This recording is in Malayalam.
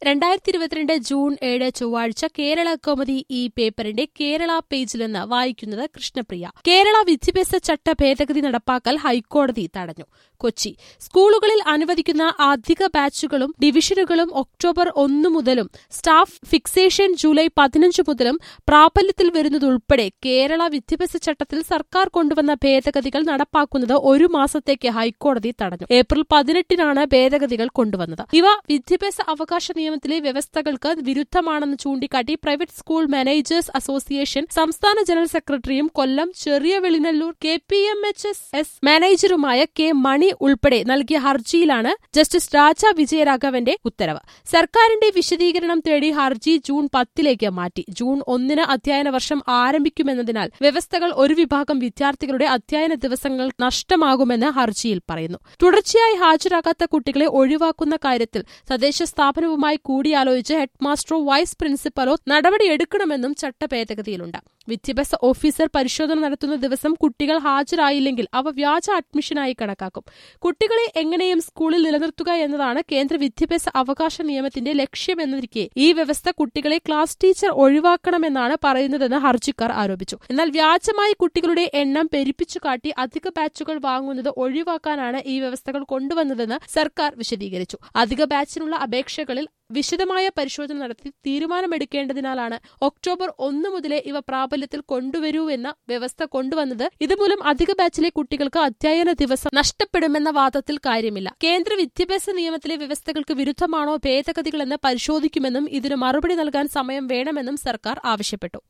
രണ്ടായിരത്തി ഇരുപത്തിരണ്ട് ജൂൺ ഏഴ് ചൊവ്വാഴ്ച കേരള കൗമുദി ഈ പേപ്പറിന്റെ കേരള പേജിൽ നിന്ന് വായിക്കുന്നത് കൃഷ്ണപ്രിയ കേരള വിദ്യാഭ്യാസ ചട്ട ഭേദഗതി നടപ്പാക്കൽ ഹൈക്കോടതി തടഞ്ഞു കൊച്ചി സ്കൂളുകളിൽ അനുവദിക്കുന്ന അധിക ബാച്ചുകളും ഡിവിഷനുകളും ഒക്ടോബർ ഒന്ന് മുതലും സ്റ്റാഫ് ഫിക്സേഷൻ ജൂലൈ പതിനഞ്ച് മുതലും പ്രാബല്യത്തിൽ വരുന്നതുൾപ്പെടെ കേരള വിദ്യാഭ്യാസ ചട്ടത്തിൽ സർക്കാർ കൊണ്ടുവന്ന ഭേദഗതികൾ നടപ്പാക്കുന്നത് ഒരു മാസത്തേക്ക് ഹൈക്കോടതി തടഞ്ഞു ഏപ്രിൽ പതിനെട്ടിനാണ് ഭേദഗതികൾ കൊണ്ടുവന്നത് ഇവ വിദ്യാഭ്യാസ അവകാശ നിയമത്തിലെ വ്യവസ്ഥകൾക്ക് വിരുദ്ധമാണെന്ന് ചൂണ്ടിക്കാട്ടി പ്രൈവറ്റ് സ്കൂൾ മാനേജേഴ്സ് അസോസിയേഷൻ സംസ്ഥാന ജനറൽ സെക്രട്ടറിയും കൊല്ലം ചെറിയ Velinallur K P M H S S മാനേജറുമായ കെ മണി ഉൾപ്പെടെ നൽകിയ ഹർജിയിലാണ് ജസ്റ്റിസ് രാജ വിജയരാഘവന്റെ ഉത്തരവ് സർക്കാരിന്റെ വിശദീകരണം തേടി ഹർജി ജൂൺ പത്തിലേക്ക് മാറ്റി ജൂൺ ഒന്നിന് അധ്യയന വർഷം ആരംഭിക്കുമെന്നതിനാൽ വ്യവസ്ഥകൾ ഒരു വിഭാഗം വിദ്യാർത്ഥികളുടെ അധ്യയന ദിവസങ്ങൾ നഷ്ടമാകുമെന്ന് ഹർജിയിൽ പറയുന്നു തുടർച്ചയായി ഹാജരാകാത്ത കുട്ടികളെ ഒഴിവാക്കുന്ന കാര്യത്തിൽ തദ്ദേശ സ്ഥാപനവുമായി കൂടിയാലോചിച്ച് ഹെഡ്മാസ്റ്ററോ വൈസ് പ്രിൻസിപ്പലോ നടപടിയെടുക്കണമെന്നും ചട്ട ഭേദഗതിയിലുണ്ട് വിദ്യാഭ്യാസ ഓഫീസർ പരിശോധന നടത്തുന്ന ദിവസം കുട്ടികൾ ഹാജരായില്ലെങ്കിൽ അവ വ്യാജ അഡ്മിഷനായി കണക്കാക്കും കുട്ടികളെ എങ്ങനെയും സ്കൂളിൽ നിലനിർത്തുക എന്നതാണ് കേന്ദ്ര വിദ്യാഭ്യാസ അവകാശ നിയമത്തിന്റെ ലക്ഷ്യമെന്നിരിക്കെ ഈ വ്യവസ്ഥ കുട്ടികളെ ക്ലാസ് ടീച്ചർ ഒഴിവാക്കണമെന്നാണ് പറയുന്നതെന്ന് ഹർജിക്കാർ ആരോപിച്ചു എന്നാൽ വ്യാജമായി കുട്ടികളുടെ എണ്ണം പെരുപ്പിച്ചു കാട്ടി അധിക ബാച്ചുകൾ വാങ്ങുന്നത് ഒഴിവാക്കാനാണ് ഈ വ്യവസ്ഥകൾ കൊണ്ടുവന്നതെന്ന് സർക്കാർ വിശദീകരിച്ചു അധിക ബാച്ചിനുള്ള അപേക്ഷകളിൽ വിശദമായ പരിശോധന നടത്തി തീരുമാനമെടുക്കേണ്ടതിനാലാണ് ഒക്ടോബർ ഒന്ന് മുതലേ ഇവ പ്രാബല്യത്തിൽ കൊണ്ടുവരൂ എന്ന വ്യവസ്ഥ കൊണ്ടുവന്നത് ഇതുമൂലം അധിക ബാച്ചിലെ കുട്ടികൾക്ക് അധ്യയന ദിവസം നഷ്ടപ്പെടുമെന്ന വാദത്തിൽ കാര്യമില്ല കേന്ദ്ര വിദ്യാഭ്യാസ നിയമത്തിലെ വ്യവസ്ഥകൾക്ക് വിരുദ്ധമാണോ ഭേദഗതികളെന്ന് പരിശോധിക്കുമെന്നും ഇതിന് മറുപടി നൽകാൻ സമയം വേണമെന്നും സർക്കാർ ആവശ്യപ്പെട്ടു